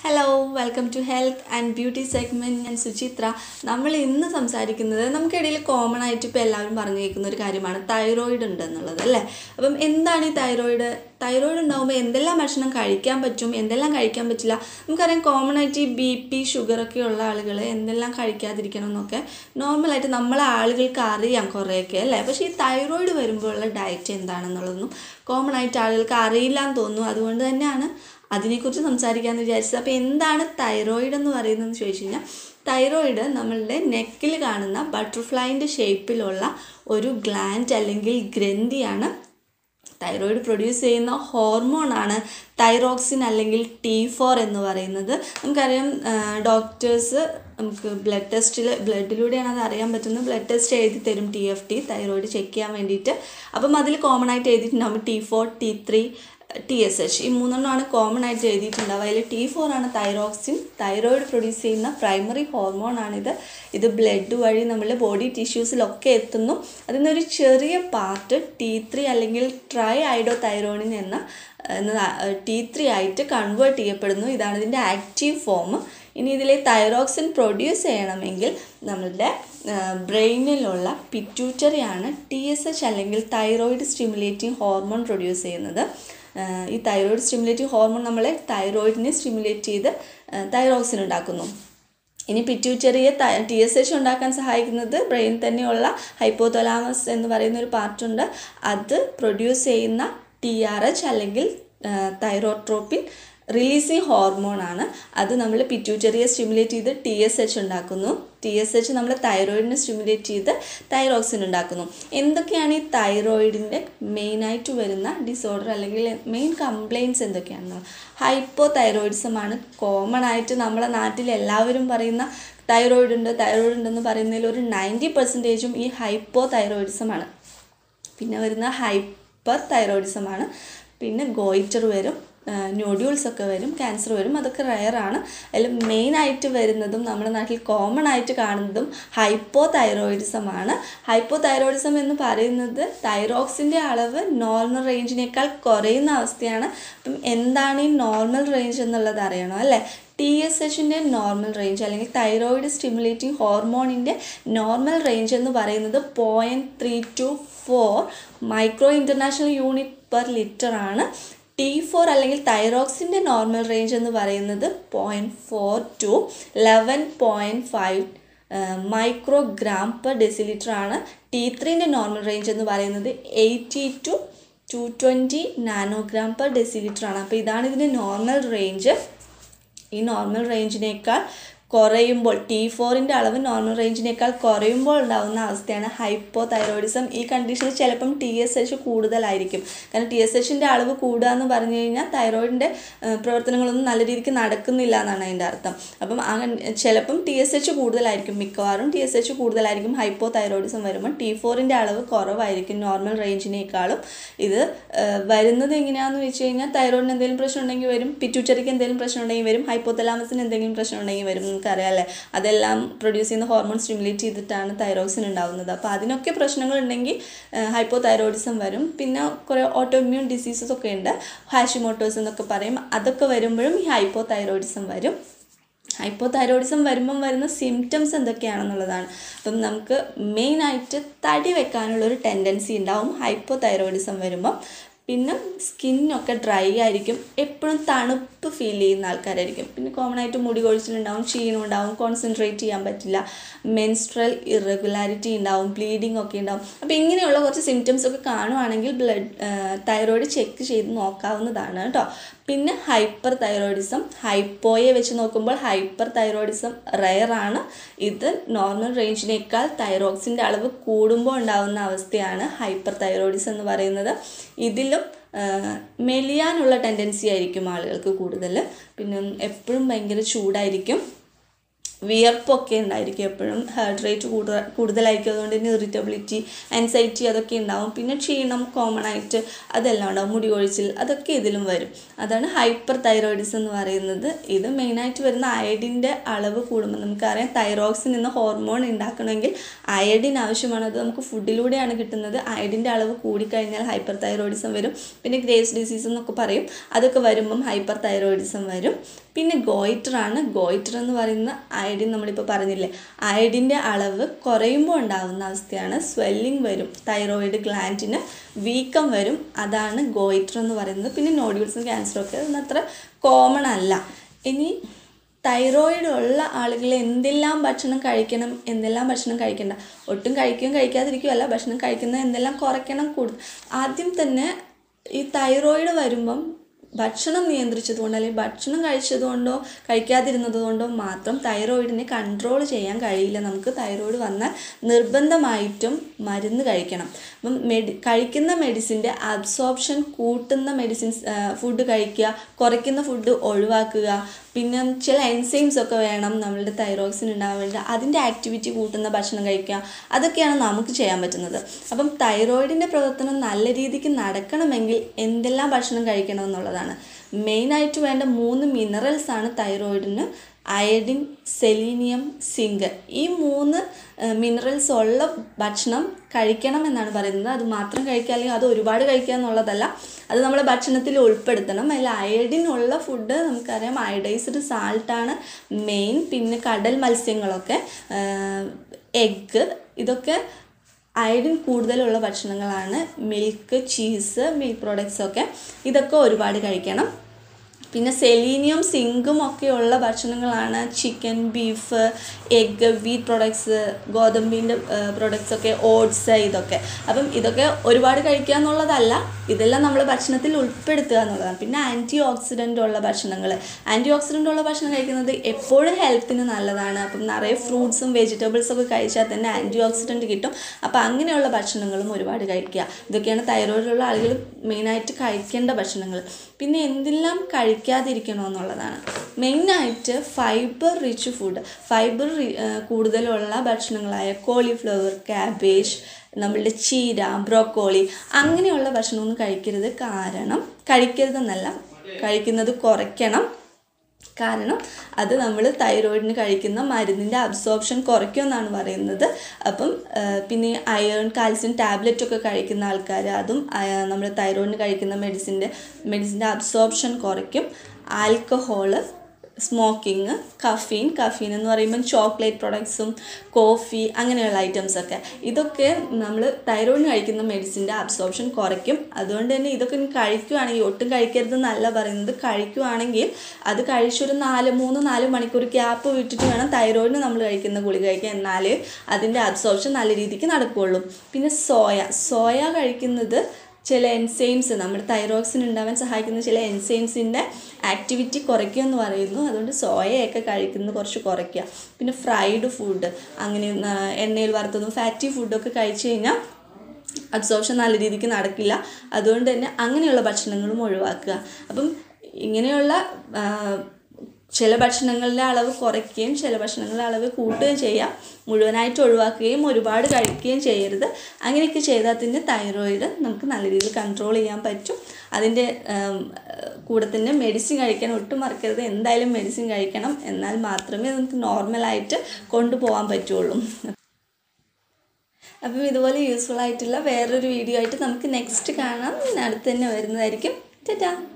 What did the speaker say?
hello welcome to health and beauty segment ഞാൻ സുചിത്ര നമ്മൾ ഇന്ന് സംസാരിക്കുന്നത് നമുക്കിടയിൽ കോമൺ ആയിട്ട് ഇപ്പോൾ എല്ലാവരും പറഞ്ഞു കേൾക്കുന്ന ഒരു കാര്യമാണ് തൈറോയിഡ് ഉണ്ട് എന്നുള്ളത് അല്ലേ അപ്പം എന്താണ് ഈ തൈറോയിഡ് തൈറോയിഡ് ഉണ്ടാകുമ്പോൾ എന്തെല്ലാം ഭക്ഷണം കഴിക്കാൻ പറ്റും എന്തെല്ലാം കഴിക്കാൻ പറ്റില്ല നമുക്കറിയാം കോമൺ ആയിട്ട് ഈ ബി പി ഷുഗറൊക്കെ ഉള്ള ആളുകൾ എന്തെല്ലാം കഴിക്കാതിരിക്കണം എന്നൊക്കെ നോർമലായിട്ട് നമ്മളെ ആളുകൾക്ക് അറിയാം കുറേയൊക്കെ അല്ലേ പക്ഷേ ഈ തൈറോയിഡ് വരുമ്പോഴുള്ള ഡയറ്റ് എന്താണെന്നുള്ളതൊന്നും കോമൺ ആയിട്ട് ആളുകൾക്ക് അറിയില്ല എന്ന് തോന്നുന്നു അതുകൊണ്ട് തന്നെയാണ് അതിനെക്കുറിച്ച് സംസാരിക്കാമെന്ന് വിചാരിച്ചത് അപ്പോൾ എന്താണ് തൈറോയിഡ് എന്ന് പറയുന്നതെന്ന് ചോദിച്ചു കഴിഞ്ഞാൽ തൈറോയിഡ് നമ്മളുടെ നെക്കിൽ കാണുന്ന ബട്ടർഫ്ലൈൻ്റെ ഷേപ്പിലുള്ള ഒരു ഗ്ലാൻഡ് അല്ലെങ്കിൽ ഗ്രന്ഥിയാണ് തൈറോയിഡ് പ്രൊഡ്യൂസ് ചെയ്യുന്ന ഹോർമോണാണ് തൈറോക്സിൻ അല്ലെങ്കിൽ ടി ഫോർ എന്ന് പറയുന്നത് നമുക്കറിയാം ഡോക്ടേഴ്സ് നമുക്ക് ബ്ലഡ് ടെസ്റ്റിൽ ബ്ലഡിലൂടെയാണ് അത് അറിയാൻ പറ്റുന്നത് ബ്ലഡ് ടെസ്റ്റ് എഴുതി തരും T F T thyroid check ചെയ്യാൻ വേണ്ടിയിട്ട് അപ്പം അതിൽ കോമൺ ആയിട്ട് എഴുതിയിട്ടുണ്ടാകും T four T three T S H ഈ മൂന്നെണ്ണമാണ് കോമൺ ആയിട്ട് എഴുതിയിട്ടുണ്ടാവുക അതിൽ ടി ഫോർ ആണ് തൈറോക്സിൻ തൈറോയിഡ് പ്രൊഡ്യൂസ് ചെയ്യുന്ന പ്രൈമറി ഹോർമോൺ ആണിത് ഇത് ബ്ലഡ് വഴി നമ്മുടെ ബോഡി ടിഷ്യൂസിലൊക്കെ എത്തുന്നു അതിൽ നിന്നൊരു ചെറിയ പാർട്ട് ടി ത്രീ അല്ലെങ്കിൽ ട്രൈ ഐഡോ തൈറോണിൻ എന്ന ടി ത്രീ ആയിട്ട് കൺവേർട്ട് ചെയ്യപ്പെടുന്നു ഇതാണ് ഇതിൻ്റെ ആക്റ്റീവ് ഫോം ഇനി ഇതിലെ തൈറോക്സിൻ പ്രൊഡ്യൂസ് ചെയ്യണമെങ്കിൽ നമ്മളുടെ ബ്രെയിനിലുള്ള പിറ്റ്യൂട്ടറിയാണ് ടി എസ് എച്ച് അല്ലെങ്കിൽ തൈറോയിഡ് സ്റ്റിമുലേറ്റിംഗ് ഹോർമോൺ പ്രൊഡ്യൂസ് ചെയ്യുന്നത് ഈ തൈറോയിഡ് സ്റ്റിമുലേറ്റിംഗ് ഹോർമോൺ നമ്മളെ തൈറോയിഡിനെ സ്റ്റിമുലേറ്റ് ചെയ്ത് തൈറോക്സിൻ ഉണ്ടാക്കുന്നു ഇനി പിറ്റ്യൂറ്ററിയെ ടി എസ് എച്ച് ഉണ്ടാക്കാൻ സഹായിക്കുന്നത് ബ്രെയിൻ തന്നെയുള്ള ഹൈപ്പോതലാമസ് എന്ന് പറയുന്ന ഒരു പാർട്ടുണ്ട് അത് പ്രൊഡ്യൂസ് ചെയ്യുന്ന ടി ആർ എച്ച് അല്ലെങ്കിൽ തൈറോട്രോപ്പിൻ റിലീസിങ് ഹോർമോൺ ആണ് അത് നമ്മൾ പിറ്റ്യൂറ്ററിയെ സ്റ്റിമുലേറ്റ് ചെയ്ത് ടി എസ് എച്ച് ഉണ്ടാക്കുന്നു ടി എസ് എച്ച് നമ്മൾ തൈറോയിഡിനെ സ്റ്റിമുലേറ്റ് ചെയ്ത് തൈറോക്സിൻ ഉണ്ടാക്കുന്നു എന്തൊക്കെയാണ് ഈ തൈറോയിഡിൻ്റെ മെയിനായിട്ട് വരുന്ന ഡിസോർഡർ അല്ലെങ്കിൽ മെയിൻ കംപ്ലയിൻസ് എന്തൊക്കെയാണെന്ന് ഹൈപ്പോ തൈറോയിഡിസമാണ് കോമൺ ആയിട്ട് നമ്മളെ നാട്ടിൽ എല്ലാവരും പറയുന്ന തൈറോയിഡ് ഉണ്ട് തൈറോയിഡ് ഉണ്ടെന്ന് പറയുന്നതിൽ ഒരു നയൻറ്റി പെർസെൻറ്റേജും ഈ ഹൈപ്പോ തൈറോയിഡിസമാണ് പിന്നെ വരുന്ന ഹൈപ്പർ തൈറോയിഡിസമാണ് പിന്നെ ഗോയിറ്റർ വരും നോഡ്യൂൾസ് ഒക്കെ വരും ക്യാൻസർ വരും അതൊക്കെ റയറാണ് അതിൽ മെയിനായിട്ട് വരുന്നതും നമ്മുടെ നാട്ടിൽ കോമൺ ആയിട്ട് കാണുന്നതും ഹൈപ്പോ തൈറോയിഡിസമാണ് ഹൈപ്പോ തൈറോയിഡിസം എന്ന് പറയുന്നത് തൈറോക്സിൻ്റെ അളവ് നോർമൽ റേഞ്ചിനേക്കാൾ കുറയുന്ന അവസ്ഥയാണ് അപ്പം എന്താണ് ഈ നോർമൽ റേഞ്ച് എന്നുള്ളത് അറിയണം അല്ലേ ടി എസ് എച്ചിൻ്റെ നോർമൽ റേഞ്ച് അല്ലെങ്കിൽ തൈറോയിഡ് സ്റ്റിമുലേറ്റിംഗ് ഹോർമോണിൻ്റെ നോർമൽ റേഞ്ച് എന്ന് പറയുന്നത് point three two four micro international unit per litre ആണ് ടി ഫോർ അല്ലെങ്കിൽ തൈറോക്സിൻ്റെ നോർമൽ റേഞ്ച് എന്ന് പറയുന്നത് point four two eleven point five microgram per decilitre ആണ് ടി ത്രീൻ്റെ നോർമൽ റേഞ്ച് എന്ന് പറയുന്നത് eighty two two twenty nanogram per decilitre ആണ് അപ്പോൾ ഇതാണ് ഇതിൻ്റെ നോർമൽ റേഞ്ച് ഈ നോർമൽ റേഞ്ചിനേക്കാൾ കുറയുമ്പോൾ ടി ഫോറിൻ്റെ അളവ് നോർമൽ റേഞ്ചിനേക്കാൾ കുറയുമ്പോൾ ഉണ്ടാകുന്ന അവസ്ഥയാണ് ഹൈപ്പോ തൈറോയിഡിസം ഈ കണ്ടീഷനിൽ ചിലപ്പം ടി എസ് എച്ച് കൂടുതലായിരിക്കും കാരണം ടി എസ് എച്ചിൻ്റെ അളവ് കൂടുക എന്ന് പറഞ്ഞു കഴിഞ്ഞാൽ തൈറോയിഡിൻ്റെ പ്രവർത്തനങ്ങളൊന്നും നല്ല രീതിക്ക് നടക്കുന്നില്ല എന്നാണ് അതിൻ്റെ അർത്ഥം അപ്പം ആ ചിലപ്പം ടി എസ് എച്ച് കൂടുതലായിരിക്കും മിക്കവാറും ടി എസ് എച്ച് കൂടുതലായിരിക്കും ഹൈപ്പോ തൈറോയിഡിസം വരുമ്പോൾ ടി ഫോറിൻ്റെ അളവ് കുറവായിരിക്കും നോർമൽ റേഞ്ചിനേക്കാളും ഇത് വരുന്നത് എങ്ങനെയാണെന്ന് വെച്ച് കഴിഞ്ഞാൽ തൈറോയിഡിന് എന്തെങ്കിലും പ്രശ്നം ഉണ്ടെങ്കിൽ വരും പിറ്റുച്ചറിക്ക് എന്തെങ്കിലും പ്രശ്നം ഉണ്ടെങ്കിൽ വരും ഹൈപ്പോതലാമസിന് എന്തെങ്കിലും പ്രശ്നം ഉണ്ടെങ്കിൽ വരും നമുക്കറിയാം അല്ലേ അതെല്ലാം പ്രൊഡ്യൂസ് ചെയ്യുന്ന ഹോർമോൺ സ്റ്റിമുലേറ്റ് ചെയ്തിട്ടാണ് തൈറോക്സിൻ ഉണ്ടാകുന്നത് അപ്പോൾ അതിനൊക്കെ പ്രശ്നങ്ങൾ ഉണ്ടെങ്കിൽ ഹൈപ്പോ തൈറോയിഡിസം വരും പിന്നെ കുറേ ഓട്ടോ ഇമ്മ്യൂൺ ഡിസീസസ് ഒക്കെ ഉണ്ട് ഹാഷിമോട്ടോസ് എന്നൊക്കെ പറയും അതൊക്കെ വരുമ്പോഴും ഈ ഹൈപ്പോ തൈറോയിഡിസം വരും ഹൈപ്പോ തൈറോയിഡിസം വരുമ്പം വരുന്ന സിംറ്റംസ് എന്തൊക്കെയാണെന്നുള്ളതാണ് അപ്പം നമുക്ക് മെയിനായിട്ട് തടി വെക്കാനുള്ള ഒരു ടെൻഡൻസി ഉണ്ടാവും ഹൈപ്പോ തൈറോയിഡിസം വരുമ്പം പിന്നെ സ്കിന്നൊക്കെ ഡ്രൈ ആയിരിക്കും എപ്പോഴും തണുപ്പ് ഫീൽ ചെയ്യുന്ന ആൾക്കാരായിരിക്കും പിന്നെ കോമൺ ആയിട്ട് മുടി കൊഴിച്ചിലുണ്ടാവും ക്ഷീണം ഉണ്ടാവും കോൺസെൻട്രേറ്റ് ചെയ്യാൻ പറ്റില്ല മെൻസ്ട്രൽ ഇറഗുലാരിറ്റി ഉണ്ടാവും ബ്ലീഡിങ് ഒക്കെ ഉണ്ടാവും അപ്പോൾ ഇങ്ങനെയുള്ള കുറച്ച് സിംറ്റംസ് ഒക്കെ കാണുവാണെങ്കിൽ ബ്ലഡ് തൈറോയിഡ് ചെക്ക് ചെയ്ത് നോക്കാവുന്നതാണ് കേട്ടോ പിന്നെ ഹൈപ്പർ തൈറോയിഡിസം ഹൈപ്പോയെ വെച്ച് നോക്കുമ്പോൾ ഹൈപ്പർ തൈറോയിഡിസം റയറാണ് ഇത് നോർമൽ റേഞ്ചിനേക്കാൾ തൈറോക്സിൻ്റെ അളവ് കൂടുമ്പോൾ ഉണ്ടാകുന്ന അവസ്ഥയാണ് ഹൈപ്പർ തൈറോയിഡിസം എന്ന് പറയുന്നത് ഇതിലും മെലിയാനുള്ള ടെൻഡൻസി ആയിരിക്കും ആളുകൾക്ക് കൂടുതൽ പിന്നെ എപ്പോഴും ഭയങ്കര ചൂടായിരിക്കും വിയർപ്പൊക്കെ ഉണ്ടായിരിക്കും എപ്പോഴും ഹാർട്ട് റേറ്റ് കൂടുതൽ കൂടുതലായിരിക്കും അതുകൊണ്ട് തന്നെ ഇറിറ്റബിലിറ്റി ആൻസൈറ്റി അതൊക്കെ ഉണ്ടാവും പിന്നെ ക്ഷീണം കോമൺ ആയിട്ട് അതെല്ലാം ഉണ്ടാവും മുടി കൊഴിച്ചിൽ അതൊക്കെ ഇതിലും വരും അതാണ് ഹൈപ്പർ തൈറോയിഡിസം എന്ന് പറയുന്നത് ഇത് മെയിനായിട്ട് വരുന്ന അയഡിൻ്റെ അളവ് കൂടുമ്പോൾ നമുക്കറിയാം തൈറോക്സിൻ എന്ന ഹോർമോൺ ഉണ്ടാക്കണമെങ്കിൽ അയഡിൻ ആവശ്യമാണ് അത് നമുക്ക് ഫുഡിലൂടെയാണ് കിട്ടുന്നത് അയഡിൻ്റെ അളവ് കൂടിക്കഴിഞ്ഞാൽ ഹൈപ്പർ തൈറോയിഡിസം വരും പിന്നെ ഗ്രേസ് ഡിസീസ് എന്നൊക്കെ പറയും അതൊക്കെ വരുമ്പം ഹൈപ്പർ തൈറോയിഡിസം വരും പിന്നെ ഗോയിറ്ററാണ് ഗോയിറ്റർ എന്ന് പറയുന്ന അയഡിൻ നമ്മളിപ്പോൾ പറഞ്ഞില്ലേ അയഡിൻ്റെ അളവ് കുറയുമ്പോൾ ഉണ്ടാകുന്ന അവസ്ഥയാണ് സ്വെല്ലിംഗ് വരും തൈറോയിഡ് ഗ്ലാൻഡിന് വീക്കം വരും അതാണ് ഗോയിറ്റർ എന്ന് പറയുന്നത് പിന്നെ നോഡ്യൂൾസും ക്യാൻസറും ഒക്കെ അതൊന്നും അത്ര കോമൺ അല്ല ഇനി തൈറോയിഡ് ഉള്ള ആളുകൾ എന്തെല്ലാം ഭക്ഷണം കഴിക്കണം എന്തെല്ലാം ഭക്ഷണം കഴിക്കണ്ട ഒട്ടും കഴിക്കുകയും കഴിക്കാതിരിക്കുകയും അല്ല ഭക്ഷണം കഴിക്കുന്നത് എന്തെല്ലാം കുറയ്ക്കണം കൂടുതൽ ആദ്യം തന്നെ ഈ തൈറോയിഡ് വരുമ്പം ഭക്ഷണം നിയന്ത്രിച്ചതുകൊണ്ടോ അല്ലെങ്കിൽ ഭക്ഷണം കഴിച്ചതുകൊണ്ടോ കഴിക്കാതിരുന്നത് കൊണ്ടോ മാത്രം തൈറോയിഡിനെ കൺട്രോൾ ചെയ്യാൻ കഴിയില്ല നമുക്ക് തൈറോയിഡ് വന്നാൽ നിർബന്ധമായിട്ടും മരുന്ന് കഴിക്കണം അപ്പം മെഡി കഴിക്കുന്ന മെഡിസിൻ്റെ അബ്സോർപ്ഷൻ കൂട്ടുന്ന മെഡിസിൻസ് ഫുഡ് കഴിക്കുക കുറയ്ക്കുന്ന ഫുഡ് ഒഴിവാക്കുക പിന്നെ ചില എൻസൈംസ് ഒക്കെ വേണം നമ്മളുടെ തൈറോക്സിൻ ഉണ്ടാകാൻ വേണ്ടി അതിൻ്റെ ആക്ടിവിറ്റി കൂട്ടുന്ന ഭക്ഷണം കഴിക്കുക അതൊക്കെയാണ് നമുക്ക് ചെയ്യാൻ പറ്റുന്നത് അപ്പം തൈറോയിഡിൻ്റെ പ്രവർത്തനം നല്ല രീതിക്ക് നടക്കണമെങ്കിൽ എന്തെല്ലാം ഭക്ഷണം കഴിക്കണം എന്നുള്ളതാണ് മെയിനായിട്ട് വേണ്ട മൂന്ന് മിനറൽസ് ആണ് തൈറോയിഡിന് അയഡിൻ സെലീനിയം സിങ്ക് ഈ മൂന്ന് മിനറൽസ് ഉള്ള ഭക്ഷണം കഴിക്കണം എന്നാണ് പറയുന്നത് അത് മാത്രം കഴിക്കുക അല്ലെങ്കിൽ അത് ഒരുപാട് കഴിക്കുക എന്നുള്ളതല്ല അത് നമ്മുടെ ഭക്ഷണത്തിൽ ഉൾപ്പെടുത്തണം അതിൽ അയഡിൻ ഉള്ള ഫുഡ് നമുക്കറിയാം അയഡൈസ്ഡ് സാൾട്ടാണ് മെയിൻ പിന്നെ കടൽ മത്സ്യങ്ങളൊക്കെ എഗ്ഗ് ഇതൊക്കെ അയഡിൻ കൂടുതലുള്ള ഭക്ഷണങ്ങളാണ് മിൽക്ക് ചീസ് മിൽക്ക് പ്രോഡക്റ്റ്സ് ഒക്കെ ഇതൊക്കെ ഒരുപാട് കഴിക്കണം പിന്നെ സെലീനിയം സിങ്കും ഒക്കെയുള്ള ഭക്ഷണങ്ങളാണ് chicken beef egg wheat products ഗോതമ്പിൻ്റെ പ്രൊഡക്ട്സ് ഒക്കെ ഓട്സ് ഇതൊക്കെ അപ്പം ഇതൊക്കെ ഒരുപാട് കഴിക്കുക എന്നുള്ളതല്ല ഇതെല്ലാം നമ്മൾ ഭക്ഷണത്തിൽ ഉൾപ്പെടുത്തുക എന്നുള്ളതാണ് പിന്നെ ആൻറ്റി ഓക്സിഡൻ്റ് ഉള്ള ഭക്ഷണങ്ങൾ ആൻറ്റി ഓക്സിഡൻ്റ് ഉള്ള ഭക്ഷണം കഴിക്കുന്നത് എപ്പോഴും ഹെൽത്തിന് നല്ലതാണ് അപ്പം നിറയെ ഫ്രൂട്ട്സും വെജിറ്റബിൾസും ഒക്കെ കഴിച്ചാൽ തന്നെ ആൻറ്റി ഓക്സിഡൻറ്റ് കിട്ടും അപ്പോൾ അങ്ങനെയുള്ള ഭക്ഷണങ്ങളും ഒരുപാട് കഴിക്കുക ഇതൊക്കെയാണ് തൈറോയിഡുള്ള ആളുകൾ മെയിനായിട്ട് കഴിക്കേണ്ട ഭക്ഷണങ്ങൾ പിന്നെ എന്തെല്ലാം കഴിക്കാതിരിക്കണമെന്നുള്ളതാണ് മെയിനായിട്ട് ഫൈബർ റിച്ച് ഫുഡ് ഫൈബർ കൂടുതലുള്ള ഭക്ഷണങ്ങളായ കോളിഫ്ലവർ ക്യാബേജ് നമ്മളുടെ ചീര ബ്രോക്കോളി അങ്ങനെയുള്ള ഭക്ഷണമൊന്നും കഴിക്കരുത് കാരണം കഴിക്കരുതെന്നല്ല കഴിക്കുന്നത് കുറയ്ക്കണം കാരണം അത് നമ്മൾ തൈറോയിഡിന് കഴിക്കുന്ന മരുന്നിൻ്റെ അബ്സോർപ്ഷൻ കുറയ്ക്കുമെന്നാണ് പറയുന്നത് അപ്പം പിന്നെ അയൺ കാൽസ്യം ടാബ്ലറ്റ് ഒക്കെ കഴിക്കുന്ന ആൾക്കാർ അതും നമ്മൾ തൈറോയിഡിന് കഴിക്കുന്ന മെഡിസിൻ്റെ മെഡിസിൻ്റെ അബ്സോർപ്ഷൻ കുറയ്ക്കും ആൽക്കഹോള് സ്മോക്കിങ് കഫീൻ കഫീൻ എന്ന് പറയുമ്പം ചോക്ലേറ്റ് പ്രൊഡക്ട്സും കോഫി അങ്ങനെയുള്ള ഐറ്റംസ് ഒക്കെ ഇതൊക്കെ നമ്മൾ തൈറോയിഡിന് കഴിക്കുന്ന മെഡിസിൻ്റെ അബ്സോർപ്ഷൻ കുറയ്ക്കും അതുകൊണ്ട് തന്നെ ഇതൊക്കെ ഇനി കഴിക്കുകയാണെങ്കിൽ ഒട്ടും കഴിക്കരുതെന്നല്ല പറയുന്നത് കഴിക്കുകയാണെങ്കിൽ അത് കഴിച്ചൊരു നാല് മൂന്ന് നാല് മണിക്കൂർ ഗ്യാപ്പ് വിട്ടിട്ട് വേണം തൈറോയിഡിന് നമ്മൾ കഴിക്കുന്ന ഗുളിക കഴിക്കാൻ എന്നാൽ അതിൻ്റെ അബ്സോർപ്ഷൻ നല്ല രീതിക്ക് നടക്കുകയുള്ളൂ പിന്നെ സോയ സോയ കഴിക്കുന്നത് ചില എൻസൈംസ് നമ്മുടെ തൈറോക്സിൻ ഉണ്ടാവാൻ സഹായിക്കുന്ന ചില എൻസൈംസിൻ്റെ ആക്ടിവിറ്റി കുറയ്ക്കുമെന്ന് പറയുന്നു അതുകൊണ്ട് സോയയൊക്കെ കഴിക്കുന്നത് കുറച്ച് കുറയ്ക്കുക പിന്നെ ഫ്രൈഡ് ഫുഡ് അങ്ങനെ എണ്ണയിൽ വറുത്തതും ഫാറ്റി ഫുഡൊക്കെ കഴിച്ചു കഴിഞ്ഞാൽ അബ്സോർപ്ഷൻ നല്ല രീതിക്ക് നടക്കില്ല അതുകൊണ്ട് തന്നെ അങ്ങനെയുള്ള ഭക്ഷണങ്ങളും ഒഴിവാക്കുക അപ്പം ഇങ്ങനെയുള്ള ചില ഭക്ഷണങ്ങളുടെ അളവ് കുറയ്ക്കുകയും ചില ഭക്ഷണങ്ങളുടെ അളവ് കൂട്ടുകയും ചെയ്യാം മുഴുവനായിട്ട് ഒഴിവാക്കുകയും ഒരുപാട് കഴിക്കുകയും ചെയ്യരുത് അങ്ങനെയൊക്കെ ചെയ്താൽ തന്നെ തൈറോയിഡ് നമുക്ക് നല്ല രീതിയിൽ കൺട്രോൾ ചെയ്യാൻ പറ്റും അതിൻ്റെ കൂടെ തന്നെ മെഡിസിൻ കഴിക്കാൻ ഒട്ടും മറക്കരുത് എന്തായാലും മെഡിസിൻ കഴിക്കണം എന്നാൽ മാത്രമേ നമുക്ക് നോർമലായിട്ട് കൊണ്ടുപോകാൻ പറ്റുള്ളൂ അപ്പം ഇതുപോലെ യൂസ്ഫുൾ ആയിട്ടുള്ള വേറൊരു വീഡിയോ ആയിട്ട് നമുക്ക് നെക്സ്റ്റ് കാണാം അടുത്ത് തന്നെ വരുന്നതായിരിക്കും ടാറ്റാ